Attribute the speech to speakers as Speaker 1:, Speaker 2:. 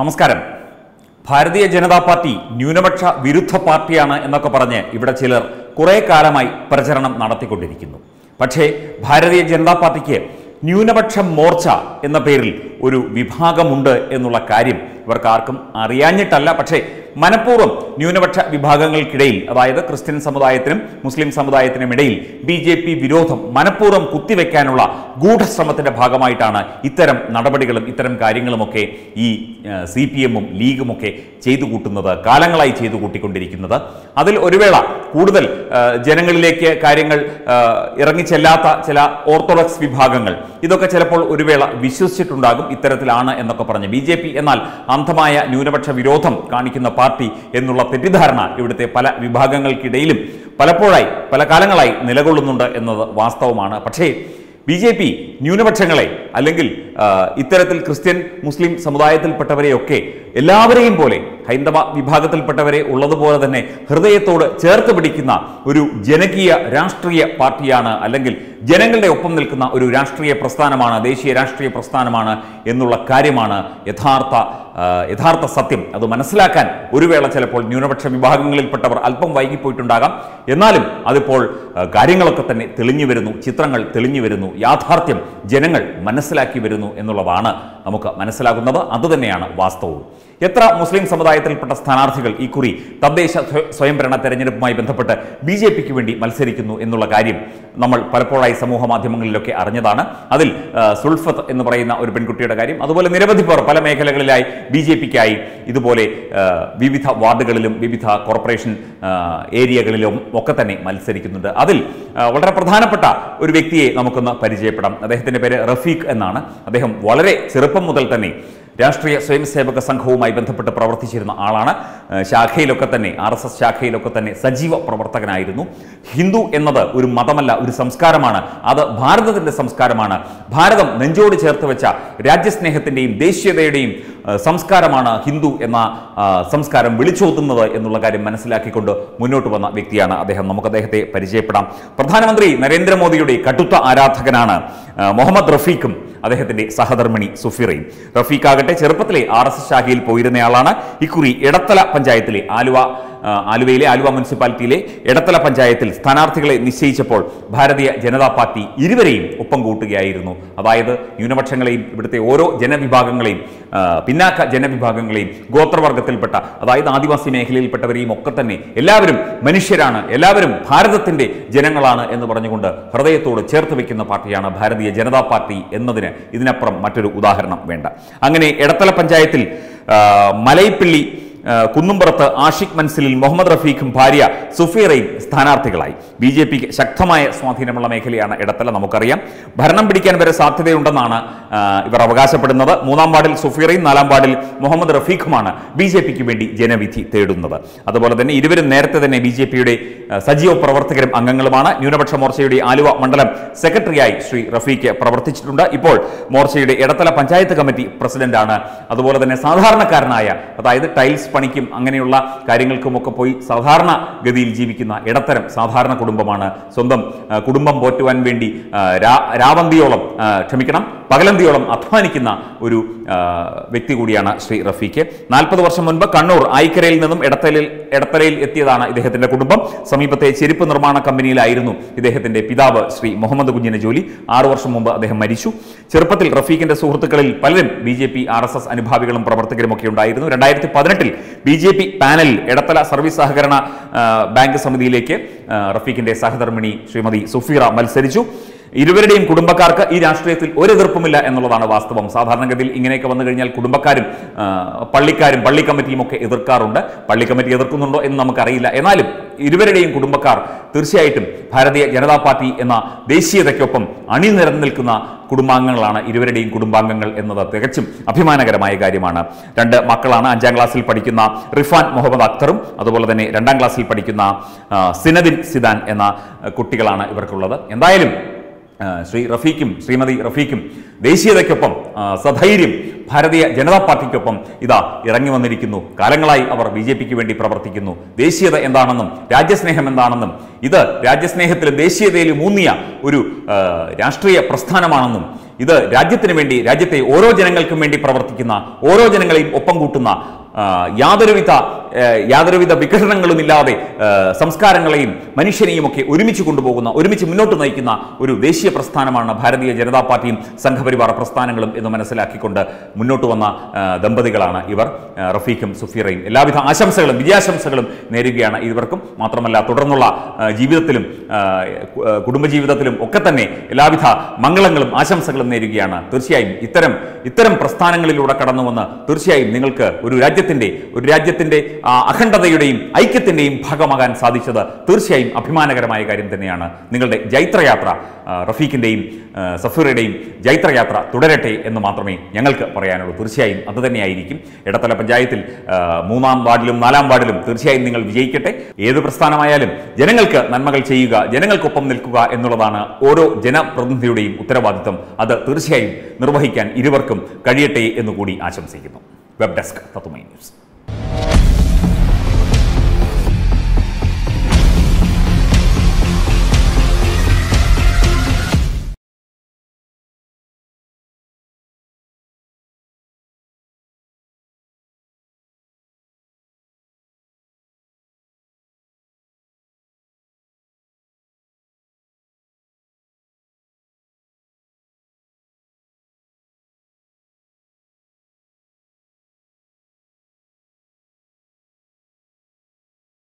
Speaker 1: നമസ്കാരം ഭാരതീയ ജനതാ പാർട്ടി ന്യൂനപക്ഷ വിരുദ്ധ പാർട്ടിയാണ് എന്നൊക്കെ പറഞ്ഞ് ഇവിടെ ചിലർ കുറെ കാലമായി പ്രചരണം നടത്തിക്കൊണ്ടിരിക്കുന്നു പക്ഷേ ഭാരതീയ ജനതാ പാർട്ടിക്ക് ന്യൂനപക്ഷ മോർച്ച എന്ന പേരിൽ ഒരു വിഭാഗമുണ്ട് എന്നുള്ള കാര്യം ഇവർക്ക് ആർക്കും അറിയാഞ്ഞിട്ടല്ല പക്ഷേ മനഃപൂർവ്വം ന്യൂനപക്ഷ വിഭാഗങ്ങൾക്കിടയിൽ അതായത് ക്രിസ്ത്യൻ സമുദായത്തിനും മുസ്ലിം സമുദായത്തിനും ഇടയിൽ ബി ജെ പി വിരോധം മനഃപൂർവ്വം കുത്തിവെക്കാനുള്ള ഗൂഢശ്രമത്തിന്റെ ഭാഗമായിട്ടാണ് ഇത്തരം നടപടികളും ഇത്തരം കാര്യങ്ങളുമൊക്കെ ഈ സി പി എമ്മും ലീഗുമൊക്കെ ചെയ്തു കൂട്ടുന്നത് കാലങ്ങളായി ചെയ്തു കൂട്ടിക്കൊണ്ടിരിക്കുന്നത് അതിൽ ഒരു വേള കൂടുതൽ ആ, ജനങ്ങളിലേക്ക് കാര്യങ്ങൾ ആ, ഇറങ്ങിച്ചെല്ലാത്ത ചില ഓർത്തഡോക്സ് വിഭാഗങ്ങൾ ഇതൊക്കെ ചിലപ്പോൾ ഒരു വേള വിശ്വസിച്ചിട്ടുണ്ടാകും ഇത്തരത്തിലാണ് എന്നൊക്കെ പറഞ്ഞ് ബി ജെ പി എന്നാൽ അന്ധമായ ന്യൂനപക്ഷ വിരോധം കാണിക്കുന്ന പാർട്ടി എന്നുള്ള തെറ്റിദ്ധാരണ ഇവിടുത്തെ പല വിഭാഗങ്ങൾക്കിടയിലും പലപ്പോഴായി പല കാലങ്ങളായി നിലകൊള്ളുന്നുണ്ട് എന്നത് വാസ്തവമാണ് പക്ഷേ ബി ജെ പി ന്യൂനപക്ഷങ്ങളെ അല്ലെങ്കിൽ ആ, ഇത്തരത്തിൽ ക്രിസ്ത്യൻ മുസ്ലിം സമുദായത്തിൽപ്പെട്ടവരെയൊക്കെ എല്ലാവരെയും പോലെ ഹൈന്ദവ വിഭാഗത്തിൽപ്പെട്ടവരെ ഉള്ളതുപോലെ തന്നെ ഹൃദയത്തോട് ചേർത്ത് പിടിക്കുന്ന ഒരു ജനകീയ രാഷ്ട്രീയ പാർട്ടിയാണ് അല്ലെങ്കിൽ ജനങ്ങളുടെ ഒപ്പം നിൽക്കുന്ന ഒരു രാഷ്ട്രീയ പ്രസ്ഥാനമാണ് ദേശീയ രാഷ്ട്രീയ പ്രസ്ഥാനമാണ് എന്നുള്ള കാര്യമാണ് യഥാർത്ഥ ആ, യഥാർത്ഥ സത്യം അത് മനസ്സിലാക്കാൻ ഒരു വേള ചിലപ്പോൾ ന്യൂനപക്ഷ വിഭാഗങ്ങളിൽപ്പെട്ടവർ അല്പം വൈകിപ്പോയിട്ടുണ്ടാകാം എന്നാലും അതിപ്പോൾ ആ, കാര്യങ്ങളൊക്കെ തന്നെ തെളിഞ്ഞു വരുന്നു ചിത്രങ്ങൾ തെളിഞ്ഞു വരുന്നു യാഥാർത്ഥ്യം ജനങ്ങൾ മനസ്സിലാക്കി വരുന്നു എന്നുള്ളതാണ് നമുക്ക് മനസ്സിലാകുന്നത് അതുതന്നെയാണ് വാസ്തവവും എത്ര മുസ്ലിം സമുദായത്തിൽപ്പെട്ട സ്ഥാനാർത്ഥികൾ ഇക്കുറി തദ്ദേശ സ്വ- സ്വയംഭരണ തെരഞ്ഞെടുപ്പുമായി ബന്ധപ്പെട്ട് ബി ജെ പിക്ക് വേണ്ടി മത്സരിക്കുന്നു എന്നുള്ള കാര്യം നമ്മൾ പലപ്പോഴായി സമൂഹ മാധ്യമങ്ങളിലൊക്കെ അറിഞ്ഞതാണ് അതിൽ ആ, സുൽഫത്ത് എന്ന് പറയുന്ന ഒരു പെൺകുട്ടിയുടെ കാര്യം അതുപോലെ നിരവധി പേർ പല മേഖലകളിലായി ബി ജെ പിക്കായി ഇതുപോലെ ആ, വിവിധ വാർഡുകളിലും വിവിധ കോർപ്പറേഷൻ ആ, ഏരിയകളിലും ഒക്കെ തന്നെ മത്സരിക്കുന്നുണ്ട് അതിൽ ആ, വളരെ പ്രധാനപ്പെട്ട ഒരു വ്യക്തിയെ നമുക്കൊന്ന് പരിചയപ്പെടാം അദ്ദേഹത്തിന്റെ പേര് റഫീഖ് എന്നാണ് അദ്ദേഹം വളരെ ചെറുപ്പം മുതൽ തന്നെ രാഷ്ട്രീയ സ്വയംസേവക സംഘവുമായി ബന്ധപ്പെട്ട് പ്രവർത്തിച്ചിരുന്ന ആളാണ് ആ, ശാഖയിലൊക്കെ തന്നെ ആർ എസ് എസ് ശാഖയിലൊക്കെ തന്നെ സജീവ പ്രവർത്തകനായിരുന്നു ഹിന്ദു എന്നത് ഒരു മതമല്ല ഒരു സംസ്കാരമാണ് അത് ഭാരതത്തിന്റെ സംസ്കാരമാണ് ഭാരതം നെഞ്ചോട് ചേർത്ത് വെച്ച രാജ്യസ്നേഹത്തിന്റെയും ദേശീയതയുടെയും ആ, സംസ്കാരമാണ് ഹിന്ദു എന്ന ആ, സംസ്കാരം വിളിച്ചോതുന്നത് എന്നുള്ള കാര്യം മനസ്സിലാക്കിക്കൊണ്ട് മുന്നോട്ട് വന്ന വ്യക്തിയാണ് അദ്ദേഹം നമുക്ക് അദ്ദേഹത്തെ പരിചയപ്പെടാം പ്രധാനമന്ത്രി നരേന്ദ്രമോദിയുടെ കടുത്ത ആരാധകനാണ് ആ, മുഹമ്മദ് റഫീഖും അദ്ദേഹത്തിന്റെ സഹധർമ്മിണി സുഫിറയും റഫീഖ് ആകട്ടെ ചെറുപ്പത്തിലെ ആർ എസ് എസ് ശാഖയിൽ പോയിരുന്നയാളാണ് ഇക്കുറി എടത്തല പഞ്ചായത്തിലെ ആലുവ ആ, ആലുവയിലെ ആലുവ മുനിസിപ്പാലിറ്റിയിലെ എടത്തല പഞ്ചായത്തിൽ സ്ഥാനാർത്ഥികളെ നിശ്ചയിച്ചപ്പോൾ ഭാരതീയ ജനതാ പാർട്ടി ഇരുവരെയും ഒപ്പം കൂട്ടുകയായിരുന്നു അതായത് ന്യൂനപക്ഷങ്ങളെയും ഇവിടുത്തെ ഓരോ ജനവിഭാഗങ്ങളെയും ആ, പിന്നാക്ക ജനവിഭാഗങ്ങളെയും ഗോത്രവർഗത്തിൽപ്പെട്ട അതായത് ആദിവാസി മേഖലയിൽപ്പെട്ടവരെയും ഒക്കെ തന്നെ എല്ലാവരും മനുഷ്യരാണ് എല്ലാവരും ഭാരതത്തിന്റെ ജനങ്ങളാണ് എന്ന് പറഞ്ഞുകൊണ്ട് ഹൃദയത്തോട് ചേർത്ത് വെക്കുന്ന പാർട്ടിയാണ് ഭാരതീയ ജനതാ പാർട്ടി എന്നതിന് ഇതിനപ്പുറം മറ്റൊരു ഉദാഹരണം വേണ്ട അങ്ങനെ എടത്തല പഞ്ചായത്തിൽ ആ, മലൈപ്പിള്ളി ആ, കുന്നുംപുറത്ത് ആഷിഖ് മൻസിലിൽ മുഹമ്മദ് റഫീഖും ഭാര്യ സുഫീറയും സ്ഥാനാർത്ഥികളായി ബി ജെ പിക്ക് ശക്തമായ സ്വാധീനമുള്ള മേഖലയാണ് ഇടത്തല നമുക്കറിയാം ഭരണം പിടിക്കാൻ വരെ സാധ്യതയുണ്ടെന്നാണ് ആ, ഇവർ അവകാശപ്പെടുന്നത് മൂന്നാം വാർഡിൽ സുഫീറയും നാലാം വാർഡിൽ മുഹമ്മദ് റഫീഖുമാണ് ബി ജെ പിക്ക് വേണ്ടി ജനവിധി തേടുന്നത് അതുപോലെ തന്നെ ഇരുവരും നേരത്തെ തന്നെ ബി ജെ പിയുടെ സജീവ പ്രവർത്തകരും അംഗങ്ങളുമാണ് ന്യൂനപക്ഷ മോർച്ചയുടെ ആലുവ മണ്ഡലം സെക്രട്ടറിയായി ശ്രീ റഫീഖ് പ്രവർത്തിച്ചിട്ടുണ്ട് ഇപ്പോൾ മോർച്ചയുടെ ഇടത്തല പഞ്ചായത്ത് കമ്മിറ്റി പ്രസിഡന്റാണ് അതുപോലെ തന്നെ സാധാരണക്കാരനായ അതായത് ടൈൽസ് പണിക്കും അങ്ങനെയുള്ള കാര്യങ്ങൾക്കുമൊക്കെ പോയി സാധാരണ ഗതിയിൽ ജീവിക്കുന്ന ഇടത്തരം സാധാരണ കുടുംബമാണ് സ്വന്തം ആ, കുടുംബം പോറ്റുവാൻ വേണ്ടി ആ, രാ- രാവന്തിയോളം ആ, ക്ഷമിക്കണം പകലന്തിയോളം അധ്വാനിക്കുന്ന ഒരു ആ, വ്യക്തി കൂടിയാണ് ശ്രീ റഫീഖ് നാൽപ്പത് വർഷം മുൻപ് കണ്ണൂർ ആയിക്കരയിൽ നിന്നും ഇടത്തലയിൽ ഇടത്തലയിൽ എത്തിയതാണ് ഇദ്ദേഹത്തിന്റെ കുടുംബം സമീപത്തെ ചെരുപ്പ് നിർമ്മാണ കമ്പനിയിലായിരുന്നു ഇദ്ദേഹത്തിന്റെ പിതാവ് ശ്രീ മുഹമ്മദ് കുഞ്ഞിന് ജോലി ആറു വർഷം മുമ്പ് അദ്ദേഹം മരിച്ചു ചെറുപ്പത്തിൽ റഫീഖിന്റെ സുഹൃത്തുക്കളിൽ പലരും B J P R S S അനുഭാവികളും പ്രവർത്തകരും ഒക്കെ ഉണ്ടായിരുന്നു രണ്ടായിരത്തി പതിനെട്ടിൽ ബി ജെ പി പാനലിൽ ഇടത്തല സർവീസ് സഹകരണ ആ, ബാങ്ക് സമിതിയിലേക്ക് ആ, റഫീഖിന്റെ സഹധർമ്മിണി ശ്രീമതി സുഫീറ മത്സരിച്ചു ഇരുവരുടെയും കുടുംബക്കാർക്ക് ഈ രാഷ്ട്രീയത്തിൽ ഒരു എതിർപ്പുമില്ല എന്നുള്ളതാണ് വാസ്തവം സാധാരണഗതിയിൽ ഇങ്ങനെയൊക്കെ വന്നു കഴിഞ്ഞാൽ കുടുംബക്കാരും ആ, പള്ളിക്കാരും പള്ളി കമ്മിറ്റിയും ഒക്കെ എതിർക്കാറുണ്ട് പള്ളി കമ്മിറ്റി എതിർക്കുന്നുണ്ടോ എന്ന് നമുക്കറിയില്ല എന്നാലും ഇരുവരുടെയും കുടുംബക്കാർ തീർച്ചയായിട്ടും ഭാരതീയ ജനതാ പാർട്ടി എന്ന ദേശീയതയ്ക്കൊപ്പം അണിനിരന്നു നിൽക്കുന്ന കുടുംബാംഗങ്ങളാണ് ഇരുവരുടെയും കുടുംബാംഗങ്ങൾ എന്നത് തികച്ചും അഭിമാനകരമായ കാര്യമാണ് രണ്ട് മക്കളാണ് അഞ്ചാം ക്ലാസ്സിൽ പഠിക്കുന്ന റിഫാൻ മുഹമ്മദ് അക്തറും അതുപോലെ തന്നെ രണ്ടാം ക്ലാസ്സിൽ പഠിക്കുന്ന ആ, സിനദിൻ സിദാൻ എന്ന ആ, കുട്ടികളാണ് ഇവർക്കുള്ളത് എന്തായാലും ആ, ശ്രീ റഫീഖും ശ്രീമതി റഫീഖും ദേശീയതയ്ക്കൊപ്പം ആ, സധൈര്യം ഭാരതീയ ജനതാ പാർട്ടിക്കൊപ്പം ഇതാ ഇറങ്ങി വന്നിരിക്കുന്നു കാലങ്ങളായി അവർ ബി ജെ പിക്ക് വേണ്ടി പ്രവർത്തിക്കുന്നു ദേശീയത എന്താണെന്നും രാജ്യസ്നേഹം എന്താണെന്നും ഇത് രാജ്യസ്നേഹത്തിലും ദേശീയതയിലും ഊന്നിയ ഒരു ആ, രാഷ്ട്രീയ പ്രസ്ഥാനമാണെന്നും ഇത് രാജ്യത്തിന് വേണ്ടി രാജ്യത്തെ ഓരോ ജനങ്ങൾക്കും വേണ്ടി പ്രവർത്തിക്കുന്ന ഓരോ ജനങ്ങളെയും ഒപ്പം കൂട്ടുന്ന ആ, യാതൊരുവിധ ഏ, യാതൊരുവിധ വിഘടനങ്ങളും ഇല്ലാതെ ഏ, സംസ്കാരങ്ങളെയും മനുഷ്യനെയും ഒക്കെ ഒരുമിച്ച് കൊണ്ടുപോകുന്ന ഒരുമിച്ച് മുന്നോട്ട് നയിക്കുന്ന ഒരു ദേശീയ പ്രസ്ഥാനമാണ് ഭാരതീയ ജനതാ പാർട്ടിയും സംഘപരിവാർ പ്രസ്ഥാനങ്ങളും എന്ന് മനസ്സിലാക്കിക്കൊണ്ട് മുന്നോട്ട് വന്ന ആ, ദമ്പതികളാണ് ഇവർ ആ, റഫീഖും സുഫീറയും എല്ലാവിധ ആശംസകളും വിജയാശംസകളും നേരുകയാണ് ഇവർക്കും മാത്രമല്ല തുടർന്നുള്ള ആ, ജീവിതത്തിലും ആ, കു- ആ, കുടുംബജീവിതത്തിലും ഒക്കെ തന്നെ എല്ലാവിധ മംഗളങ്ങളും ആശംസകളും നേരുകയാണ് തീർച്ചയായും ഇത്തരം ഇത്തരം പ്രസ്ഥാനങ്ങളിലൂടെ കടന്നു വന്ന് തീർച്ചയായും നിങ്ങൾക്ക് ഒരു രാജ്യത്തിന്റെ ഒരു രാജ്യത്തിന്റെ ആ, അഖണ്ഡതയുടെയും ഐക്യത്തിന്റെയും ഭാഗമാകാൻ സാധിച്ചത് തീർച്ചയായും അഭിമാനകരമായ കാര്യം തന്നെയാണ് നിങ്ങളുടെ ജൈത്രയാത്ര ആ, റഫീഖിന്റെയും ആ, സഫീറുടെയും ജൈത്രയാത്ര തുടരട്ടെ എന്ന് മാത്രമേ ഞങ്ങൾക്ക് പറയാനുള്ളൂ തീർച്ചയായും അത് തന്നെയായിരിക്കും ഇടത്തല പഞ്ചായത്തിൽ ആ, മൂന്നാം വാർഡിലും നാലാം വാർഡിലും തീർച്ചയായും നിങ്ങൾ വിജയിക്കട്ടെ ഏത് പ്രസ്ഥാനമായാലും ജനങ്ങൾക്ക് നന്മകൾ ചെയ്യുക ജനങ്ങൾക്കൊപ്പം നിൽക്കുക എന്നുള്ളതാണ് ഓരോ ജനപ്രതിനിധിയുടെയും ഉത്തരവാദിത്വം അത് തീർച്ചയായും നിർവഹിക്കാൻ ഇരുവർക്കും കഴിയട്ടെ എന്നുകൂടി ആശംസിക്കുന്നു വെബ് ഡെസ്ക് തത്തുമൈ ന്യൂസ്